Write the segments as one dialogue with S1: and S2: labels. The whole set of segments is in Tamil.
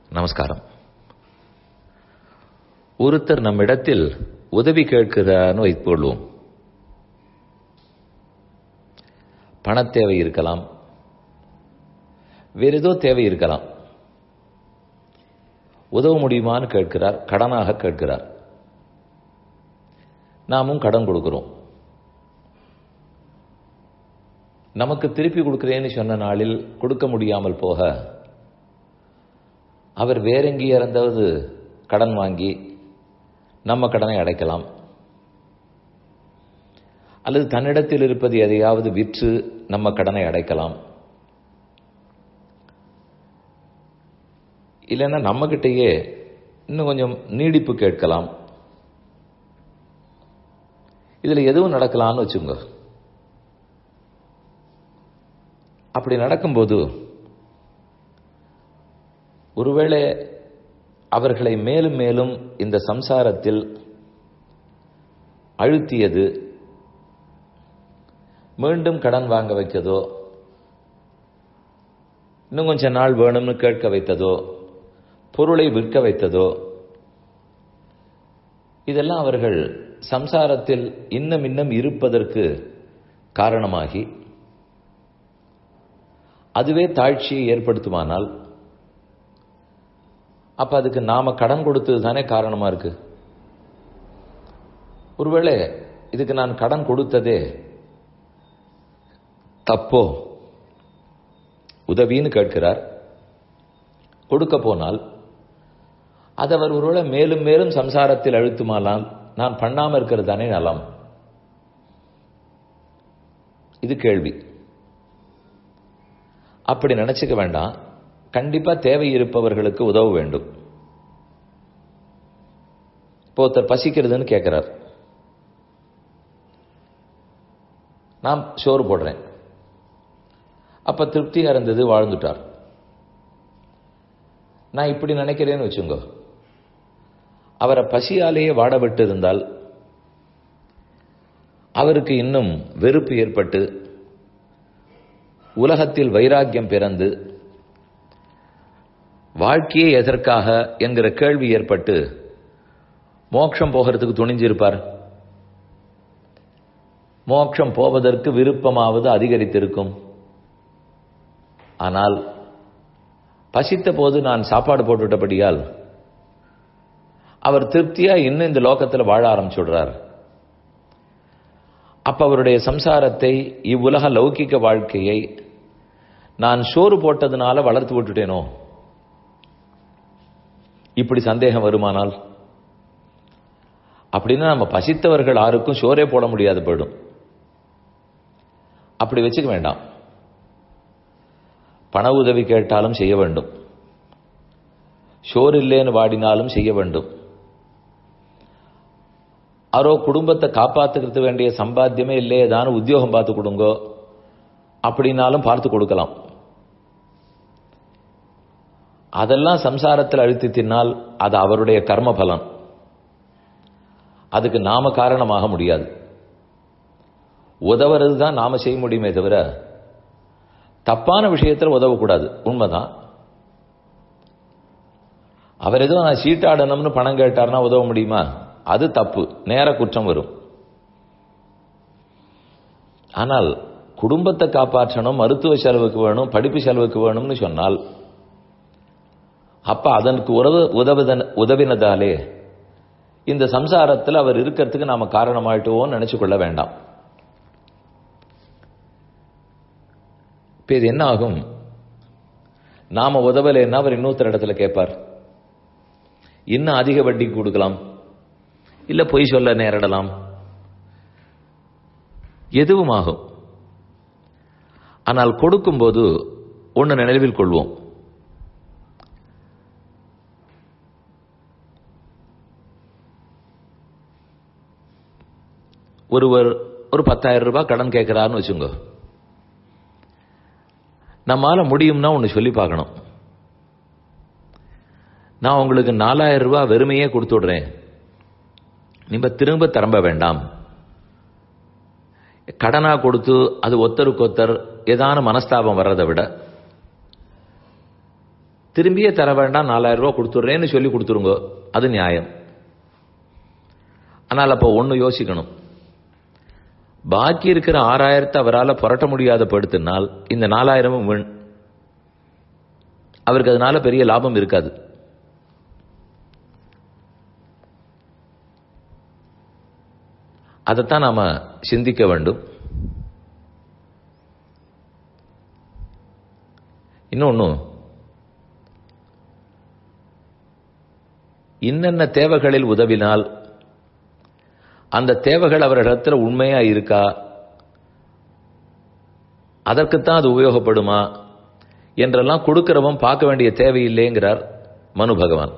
S1: நமஸ்காரம் ஒருத்தர் நம்மிடத்தில் உதவி கேட்கிறார்னு வைத்துக்கொள்வோம் பணத்தேவை இருக்கலாம் வேற ஏதோ தேவை இருக்கலாம் உதவ முடியுமான்னு கேட்கிறார் கடனாக கேட்கிறார் நாமும் கடன் கொடுக்கிறோம் நமக்கு திருப்பி கொடுக்கிறேன்னு சொன்ன நாளில் கொடுக்க முடியாமல் போக அவர் வேறெங்கே இறந்தாவது கடன் வாங்கி நம்ம கடனை அடைக்கலாம் அல்லது தன்னிடத்தில் இருப்பது எதையாவது விற்று நம்ம கடனை அடைக்கலாம் இல்லைன்னா நம்மகிட்டயே இன்னும் கொஞ்சம் நீடிப்பு கேட்கலாம் இதுல எதுவும் நடக்கலாம்னு வச்சுங்க அப்படி நடக்கும்போது ஒருவேளை அவர்களை மேலும் மேலும் இந்த சம்சாரத்தில் அழுத்தியது மீண்டும் கடன் வாங்க வைத்ததோ இன்னும் கொஞ்ச நாள் வேணும்னு கேட்க வைத்ததோ பொருளை விற்க வைத்ததோ இதெல்லாம் அவர்கள் சம்சாரத்தில் இன்னும் இன்னும் இருப்பதற்கு காரணமாகி அதுவே தாழ்ச்சியை ஏற்படுத்துமானால் அப்ப அதுக்கு நாம கடன் கொடுத்தது தானே காரணமா இருக்கு ஒருவேளை இதுக்கு நான் கடன் கொடுத்ததே தப்போ உதவின்னு கேட்கிறார் கொடுக்க போனால் அது அவர் ஒருவேளை மேலும் மேலும் சம்சாரத்தில் அழுத்துமானால் நான் பண்ணாம இருக்கிறது தானே நலம் இது கேள்வி அப்படி நினைச்சுக்க வேண்டாம் கண்டிப்பா தேவை இருப்பவர்களுக்கு உதவ வேண்டும் இப்போ ஒருத்தர் பசிக்கிறதுன்னு கேட்கிறார் நான் சோறு போடுறேன் அப்ப திருப்தியா இருந்தது வாழ்ந்துட்டார் நான் இப்படி நினைக்கிறேன்னு வச்சுங்க அவரை பசியாலேயே வாட விட்டு இருந்தால் அவருக்கு இன்னும் வெறுப்பு ஏற்பட்டு உலகத்தில் வைராக்கியம் பிறந்து வாழ்க்கையே எதற்காக என்கிற கேள்வி ஏற்பட்டு மோட்சம் போகிறதுக்கு துணிஞ்சிருப்பார் மோட்சம் போவதற்கு விருப்பமாவது அதிகரித்திருக்கும் ஆனால் பசித்த போது நான் சாப்பாடு போட்டுவிட்டபடியால் அவர் திருப்தியா இன்னும் இந்த லோகத்தில் வாழ ஆரம்பிச்சுடுறார் அப்ப அவருடைய சம்சாரத்தை இவ்வுலக லௌகிக்க வாழ்க்கையை நான் சோறு போட்டதுனால வளர்த்து விட்டுட்டேனோ இப்படி சந்தேகம் வருமானால் அப்படின்னா நம்ம பசித்தவர்கள் யாருக்கும் சோரே போட முடியாது போயிடும் அப்படி வச்சுக்க வேண்டாம் பண உதவி கேட்டாலும் செய்ய வேண்டும் ஷோர் இல்லேன்னு வாடினாலும் செய்ய வேண்டும் அரோ குடும்பத்தை காப்பாத்துக்கிறது வேண்டிய சம்பாத்தியமே இல்லையே ஏதான உத்தியோகம் பார்த்து கொடுங்கோ அப்படின்னாலும் பார்த்து கொடுக்கலாம் அதெல்லாம் சம்சாரத்தில் அழுத்தி தின்னால் அது அவருடைய கர்ம பலன் அதுக்கு நாம காரணமாக முடியாது உதவுறது தான் நாம செய்ய முடியுமே தவிர தப்பான விஷயத்தில் உதவக்கூடாது உண்மைதான் அவர் எதுவும் நான் சீட்டாடணும்னு பணம் கேட்டார்னா உதவ முடியுமா அது தப்பு நேர குற்றம் வரும் ஆனால் குடும்பத்தை காப்பாற்றணும் மருத்துவ செலவுக்கு வேணும் படிப்பு செலவுக்கு வேணும்னு சொன்னால் அப்ப அதற்கு உறவு உதவுதன் உதவினதாலே இந்த சம்சாரத்தில் அவர் இருக்கிறதுக்கு நாம காரணமாயிட்டுவோம் நினைச்சு கொள்ள வேண்டாம் இப்ப இது என்ன ஆகும் நாம உதவலைன்னா அவர் இன்னொருத்தர் இடத்துல கேட்பார் இன்னும் அதிக வட்டிக்கு கொடுக்கலாம் இல்ல பொய் சொல்ல நேரிடலாம் எதுவும் ஆகும் ஆனால் கொடுக்கும்போது ஒன்று நினைவில் கொள்வோம் ஒருவர் ஒரு பத்தாயிரம் ரூபாய் கடன் கேட்கிறாருன்னு வச்சுங்க நம்மால முடியும்னா ஒன்று சொல்லி பார்க்கணும் நான் உங்களுக்கு நாலாயிரம் ரூபாய் வெறுமையே கொடுத்து விடுறேன் நீங்க திரும்ப திரும்ப வேண்டாம் கடனா கொடுத்து அது ஒத்தருக்கு ஒத்தர் ஏதான மனஸ்தாபம் வர்றதை விட திரும்பியே தர வேண்டாம் நாலாயிரம் ரூபாய் கொடுத்துட்றேன்னு சொல்லி கொடுத்துருங்க அது நியாயம் ஆனால் அப்போ ஒன்று யோசிக்கணும் பாக்கி இருக்கிற ஆறாயிரத்தை அவரால் புரட்ட முடியாத படுத்தினால் இந்த நாலாயிரமும் வீண் அவருக்கு அதனால பெரிய லாபம் இருக்காது அதைத்தான் நாம சிந்திக்க வேண்டும் இன்னொன்னு இன்னென்ன தேவைகளில் உதவினால் அந்த தேவைகள் அவரிடத்தில் உண்மையா இருக்கா அதற்குத்தான் அது உபயோகப்படுமா என்றெல்லாம் கொடுக்கிறவன் பார்க்க வேண்டிய தேவையில்லைங்கிறார் மனு பகவான்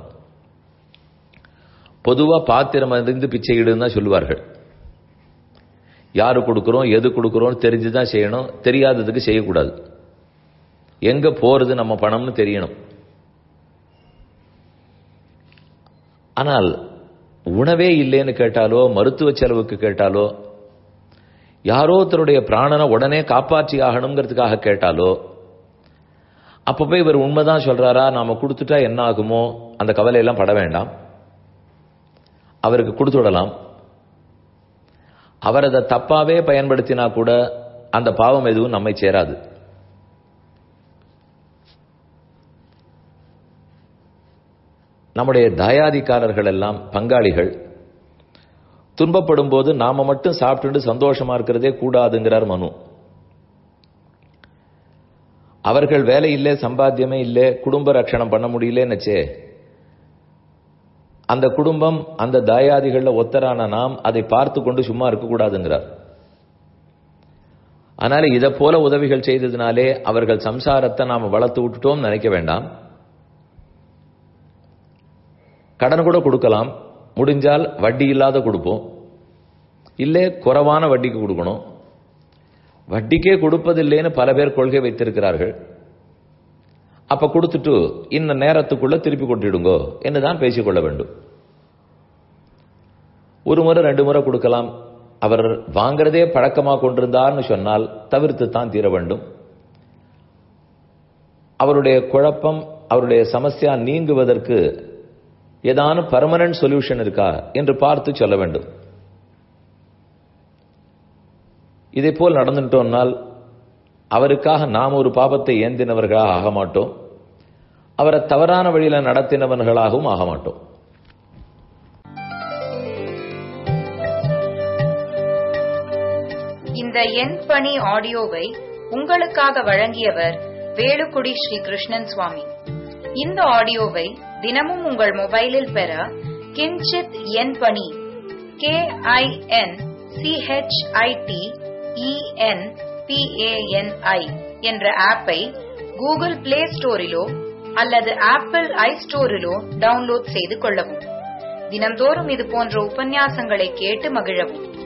S1: பொதுவா பாத்திரம் அறிந்து பிச்சையிடுன்னு தான் சொல்லுவார்கள் யாரு கொடுக்கிறோம் எது கொடுக்கிறோம் தெரிஞ்சுதான் செய்யணும் தெரியாததுக்கு செய்யக்கூடாது எங்க போறது நம்ம பணம்னு தெரியணும் ஆனால் உணவே இல்லைன்னு கேட்டாலோ மருத்துவ செலவுக்கு கேட்டாலோ யாரோ ஒருத்தருடைய பிராணனை உடனே காப்பாற்றி ஆகணுங்கிறதுக்காக கேட்டாலோ அப்ப போய் இவர் உண்மைதான் சொல்றாரா நாம கொடுத்துட்டா என்ன ஆகுமோ அந்த கவலையெல்லாம் பட வேண்டாம் அவருக்கு கொடுத்து விடலாம் அவர் அதை தப்பாவே பயன்படுத்தினா கூட அந்த பாவம் எதுவும் நம்மை சேராது நம்முடைய தயாதிக்காரர்கள் எல்லாம் பங்காளிகள் துன்பப்படும் போது நாம மட்டும் சாப்பிட்டுட்டு சந்தோஷமா இருக்கிறதே கூடாதுங்கிறார் மனு அவர்கள் வேலை இல்லை சம்பாத்தியமே இல்லை குடும்ப ரட்சணம் பண்ண முடியலன்னுச்சே அந்த குடும்பம் அந்த தாயாதிகள்ல ஒத்தரான நாம் அதை பார்த்து கொண்டு சும்மா இருக்கக்கூடாதுங்கிறார் அதனால இதை போல உதவிகள் செய்ததுனாலே அவர்கள் சம்சாரத்தை நாம வளர்த்து விட்டுட்டோம் நினைக்க வேண்டாம் கடன் கூட கொடுக்கலாம் முடிஞ்சால் வட்டி இல்லாத கொடுப்போம் இல்லை குறைவான வட்டிக்கு கொடுக்கணும் வட்டிக்கே கொடுப்பதில்லைன்னு பல பேர் கொள்கை வைத்திருக்கிறார்கள் அப்ப கொடுத்துட்டு இந்த நேரத்துக்குள்ள திருப்பி கொட்டிடுங்கோ என்றுதான் பேசிக்கொள்ள வேண்டும் ஒரு முறை ரெண்டு முறை கொடுக்கலாம் அவர் வாங்குறதே பழக்கமா கொண்டிருந்தார்னு சொன்னால் தவிர்த்து தான் தீர வேண்டும் அவருடைய குழப்பம் அவருடைய சமஸ்யா நீங்குவதற்கு ஏதானும் பர்மனன்ட் சொல்யூஷன் இருக்கா என்று பார்த்து சொல்ல வேண்டும் இதே போல் நடந்துட்டோம்னால் அவருக்காக நாம் ஒரு பாபத்தை ஏந்தினவர்களாக ஆக மாட்டோம் அவரை தவறான வழியில நடத்தினவர்களாகவும் ஆக மாட்டோம்
S2: இந்த எண் பணி ஆடியோவை உங்களுக்காக வழங்கியவர் வேலுக்குடி ஸ்ரீ கிருஷ்ணன் சுவாமி இந்த ஆடியோவை தினமும் உங்கள் மொபைலில் பெற கிஞ்சித் எண் பணி கே ஐ என் சிஹெச்ஐடி இஎன் பிஏஎன்ஐ என்ற ஆப்பை கூகுள் பிளே ஸ்டோரிலோ அல்லது ஆப்பிள் ஐ ஸ்டோரிலோ டவுன்லோட் செய்து கொள்ளவும் தினம்தோறும் இது போன்ற உபன்யாசங்களை கேட்டு மகிழவும்